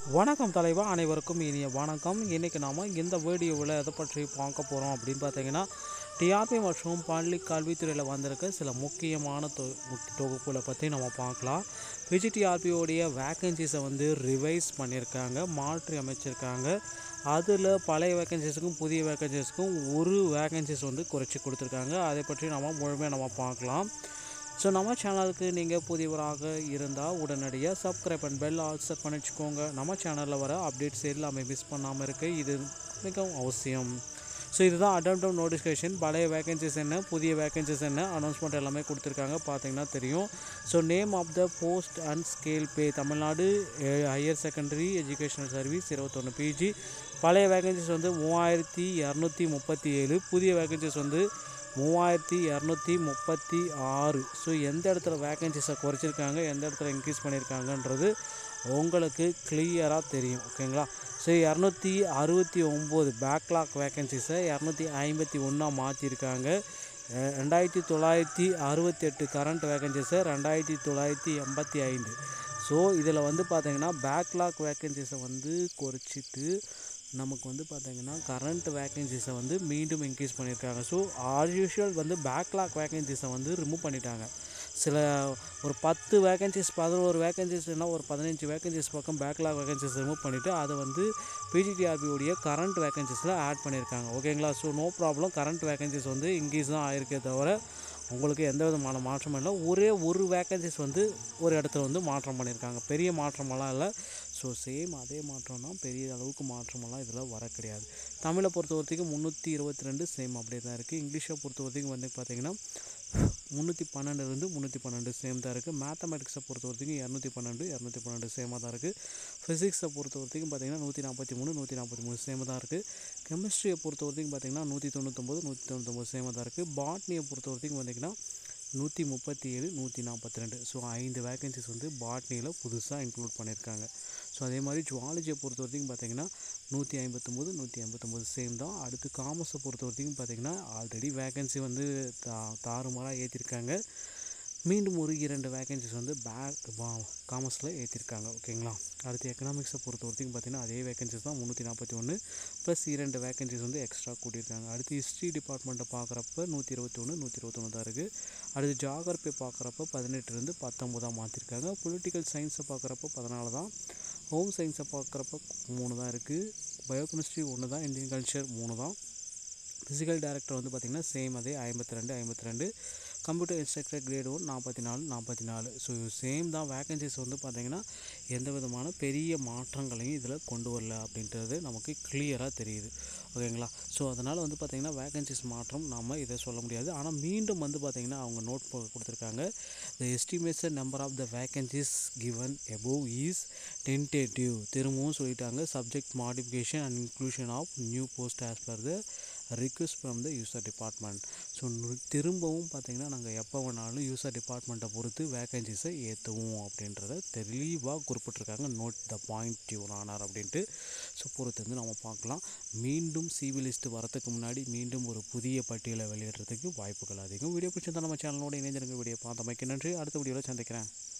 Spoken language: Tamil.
வணக்கம் தலைவா அனைவருக்கும் இனிய வணக்கம் இன்றைக்கி நாம் இந்த வீடியோவில் எதை பற்றி பார்க்க போகிறோம் அப்படின்னு பார்த்தீங்கன்னா டிஆர்பி மற்றும் பள்ளி கல்வித்துறையில் வந்திருக்க சில முக்கியமான தொ முக்கிய தொகுப்புகளை பற்றி நம்ம பார்க்கலாம் பிஜிடிஆர்பியோடைய வேக்கன்சிஸை வந்து ரிவைஸ் பண்ணியிருக்காங்க மாற்றி அமைச்சிருக்காங்க அதில் பழைய வேக்கன்சிஸுக்கும் புதிய வேக்கன்சிஸுக்கும் ஒரு வேக்கன்சிஸ் வந்து குறைச்சி கொடுத்துருக்காங்க அதை பற்றி நம்ம முழுமையாக நம்ம பார்க்கலாம் ஸோ நம்ம சேனலுக்கு நீங்கள் புதியவராக இருந்தால் உடனடியாக சப்ஸ்கிரைப் அண்ட் பெல் ஆல் செட் பண்ணி வச்சுக்கோங்க நம்ம சேனலில் வர அப்டேட்ஸ் எல்லாமே மிஸ் பண்ணாமல் இருக்க இது மிகவும் அவசியம் ஸோ இதுதான் அடம்டம் நோட்டிஃபிகேஷன் பழைய வேகன்சிஸ் என்ன புதிய வேகன்சிஸ் என்ன அனௌன்ஸ்மெண்ட் எல்லாமே கொடுத்துருக்காங்க பார்த்தீங்கன்னா தெரியும் so name of the post and scale pay Tamil Nadu higher secondary educational service இருபத்தொன்று பிஜி பழைய வேகன்சிஸ் வந்து மூவாயிரத்தி இரநூத்தி முப்பத்தி ஏழு புதிய வேகன்சிஸ் வந்து மூவாயிரத்தி இரநூத்தி முப்பத்தி ஆறு ஸோ எந்த இடத்துல வேக்கன்சிஸை குறைச்சிருக்காங்க எந்த இடத்துல இன்க்ரீஸ் பண்ணியிருக்காங்கன்றது உங்களுக்கு கிளியராக தெரியும் ஓகேங்களா ஸோ இரநூத்தி அறுபத்தி ஒம்பது பேக்லாக் வேக்கன்சிஸை இரநூத்தி ஐம்பத்தி ஒன்றா மாற்றிருக்காங்க ரெண்டாயிரத்தி தொள்ளாயிரத்தி அறுபத்தெட்டு கரண்ட் வேக்கன்சிஸை ரெண்டாயிரத்தி தொள்ளாயிரத்தி எண்பத்தி ஐந்து ஸோ இதில் வந்து பார்த்திங்கன்னா பேக்லாக் வேக்கன்சிஸை வந்து குறைச்சிட்டு நமக்கு வந்து பார்த்திங்கன்னா கரண்ட் வேக்கன்சிஸை வந்து மீண்டும் இன்க்ரீஸ் பண்ணியிருக்காங்க ஸோ ஆர் யூஷுவல் வந்து பேக்லாக் வேக்கன்சிஸை வந்து ரிமூவ் பண்ணிட்டாங்க சில ஒரு பத்து வேக்கன்சிஸ் பதினோரு வேக்கன்சிஸ்னா ஒரு பதினஞ்சு வேக்கன்சிஸ் பக்கம் பேக்லாக் வேக்கன்சிஸ் ரிமூவ் பண்ணிவிட்டு அதை வந்து பிஜிடிஆர்பியோடைய கரண்ட் வேக்கன்சிஸில் ஆட் பண்ணியிருக்காங்க ஓகேங்களா so no problem current vacancies வந்து இன்க்ரீஸ் தான் ஆயிருக்கே தவிர உங்களுக்கு எந்த விதமான மாற்றமும் இல்லை ஒரே ஒரு வேக்கன்சிஸ் வந்து ஒரு இடத்துல வந்து மாற்றம் பண்ணியிருக்காங்க பெரிய மாற்றமெல்லாம் இல்லை ஸோ சேம் அதே மாற்றம் தான் பெரிய அளவுக்கு மாற்றமெல்லாம் இதில் வர கிடையாது தமிழை பொறுத்த வரைக்கும் முந்நூற்றி இருபத்தி ரெண்டு சேம் அப்படியே தான் இருக்குது இங்கிலீஷை பொறுத்த வரைக்கும் வந்து பார்த்திங்கன்னா முந்நூற்றி பன்னெண்டுலேருந்து முந்நூற்றி பன்னெண்டு சேம் தான் இருக்குது மேத்தமெட்டிக்ஸை பொறுத்த வரைக்கும் இரநூத்தி பன்னெண்டு இரநூத்தி பன்னெண்டு சேமாக தான் இருக்குது ஃபிசிக்ஸை பொறுத்த வரைக்கும் பார்த்திங்கன்னா நூற்றி நாற்பத்தி மூணு நூற்றி நாற்பத்தி மூணு சேமாக தான் இருக்குது கெமிஸ்ட்ரியை பொறுத்த வரைக்கும் பார்த்திங்கன்னா நூற்றி தொண்ணூத்தொம்பது நூற்றி தொண்ணூத்தொம்பது சேமாக தான் இருக்குது பாட்னியை பொறுத்த வரைக்கும் பார்த்திங்கன்னா நூற்றி முப்பத்தி ஏழு நூற்றி நாற்பத்தி ரெண்டு ஸோ ஐந்து வேக்கன்சிஸ் வந்து பாட்னியில் புதுசாக இன்க்ளூட் பண்ணியிருக்காங்க ஸோ அதே மாதிரி ஜுவாலஜியை பொறுத்த வரைக்கும் பார்த்திங்கன்னா நூற்றி ஐம்பத்தொம்போது நூற்றி ஐம்பத்தொம்போது சேம் தான் அடுத்து காமர்ஸை பொறுத்த வரைக்கும் பார்த்திங்கன்னா ஆல்ரெடி வேக்கன்சி வந்து தா தாறுமாறாக ஏற்றிருக்காங்க மீண்டும் ஒரு இரண்டு வேக்கன்சிஸ் வந்து பேக் காமர்ஸில் ஏற்றிருக்காங்க ஓகேங்களா அடுத்து எக்கனாமிக்ஸை பொறுத்த வரைக்கும் பார்த்திங்கன்னா அதே வேக்கன்சிஸ் தான் முந்நூற்றி நாற்பத்தி ஒன்று ப்ளஸ் இரண்டு வேக்கன்சிஸ் வந்து எக்ஸ்ட்ரா கூட்டியிருக்காங்க அடுத்து ஹிஸ்ட்ரி டிபார்ட்மெண்ட்டை பார்க்குறப்ப நூற்றி இருபத்தி ஒன்று நூற்றி இருபத்தொன்று தான் இருக்குது அடுத்து ஜாகிரபி பார்க்குறப்ப பதினெட்டுலேருந்து பத்தொம்போதாக மாற்றிருக்காங்க பொலிட்டிக்கல் சயின்ஸை பார்க்குறப்ப பதினாலு தான் ஹோம் சயின்ஸை பார்க்குறப்ப மூணு தான் இருக்குது பயோகெமிஸ்ட்ரி ஒன்று தான் இந்தியன் கல்ச்சர் மூணு தான் ஃபிசிக்கல் டேரக்டர் வந்து பார்த்திங்கன்னா சேம் அதே ஐம்பத்தி ரெண்டு ஐம்பத்தி ரெண்டு கம்ப்யூட்டர் இன்ஸ்ட்ரக்டர் கிரேட் ஒன் நாற்பத்தி நாலு நாற்பத்தி நாலு ஸோ சேம் தான் வேக்கன்சிஸ் வந்து பார்த்திங்கன்னா எந்த விதமான பெரிய மாற்றங்களையும் இதில் கொண்டு வரல அப்படின்றது நமக்கு கிளியராக தெரியுது ஓகேங்களா ஸோ அதனால் வந்து பார்த்திங்கன்னா வேக்கன்சிஸ் மாற்றம் நாம் இதை சொல்ல முடியாது ஆனால் மீண்டும் வந்து பார்த்திங்கன்னா அவங்க நோட் கொடுத்துருக்காங்க the estimation number of the vacancies given above is tentative திரும்பவும் சொல்லிட்டாங்க subject modification and inclusion of new post as per the request from the user department so திரும்பவும் பார்த்திங்கன்னா நாங்கள் எப்போ வேணாலும் யூசர் டிபார்ட்மெண்ட்டை பொறுத்து வேக்கன்சிஸை ஏற்றுவோம் அப்படின்றத தெளிவாக குறிப்பிட்ருக்காங்க note the point your honour அப்படின்ட்டு ஸோ பொறுத்து வந்து நம்ம பார்க்கலாம் மீண்டும் சிவி லிஸ்ட் வரதுக்கு முன்னாடி மீண்டும் ஒரு புதிய பட்டியலை வெளியிடுறதுக்கு வாய்ப்புகள் அதிகம் வீடியோ பிடிச்சிருந்தா நம்ம சேனலோட இணைஞ்சிருங்க வீடியோ பார்த்தமைக்கு நன்றி அடுத்த வீடியோவில் சந்திக்கிறேன்